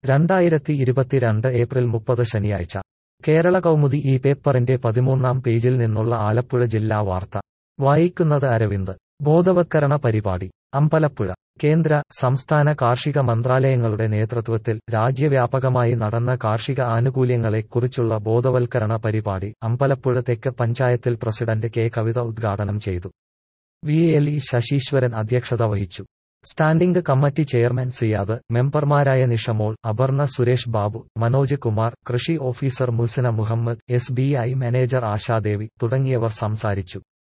രണ്ടായിരത്തി ഇരുപത്തിരണ്ട് ഏപ്രിൽ മുപ്പത് ശനിയാഴ്ച കേരള കൗമുദി ഈ പേപ്പറിന്റെ പതിമൂന്നാം പേജിൽ നിന്നുള്ള ആലപ്പുഴ ജില്ലാ വാർത്ത വായിക്കുന്നത് അരവിന്ദ് ബോധവത്കരണ പരിപാടി അമ്പലപ്പുഴ കേന്ദ്ര സംസ്ഥാന കാർഷിക മന്ത്രാലയങ്ങളുടെ നേതൃത്വത്തിൽ രാജ്യവ്യാപകമായി നടന്ന കാർഷിക ആനുകൂല്യങ്ങളെക്കുറിച്ചുള്ള ബോധവൽക്കരണ പരിപാടി അമ്പലപ്പുഴ തെക്ക് പഞ്ചായത്തിൽ പ്രസിഡന്റ് കെ കവിത ഉദ്ഘാടനം ചെയ്തു വി എൽ ഇ ശശീശ്വരൻ അധ്യക്ഷത വഹിച്ചു സ്റ്റാൻഡിംഗ് കമ്മിറ്റി ചെയർമാൻ സിയാദ് മെമ്പർമാരായ നിഷമോൾ അപർണ സുരേഷ് ബാബു മനോജ് കുമാർ കൃഷി officer Musina Muhammad S B I manager Ashadevi തുടങ്ങിയവർ സംസാരിച്ചു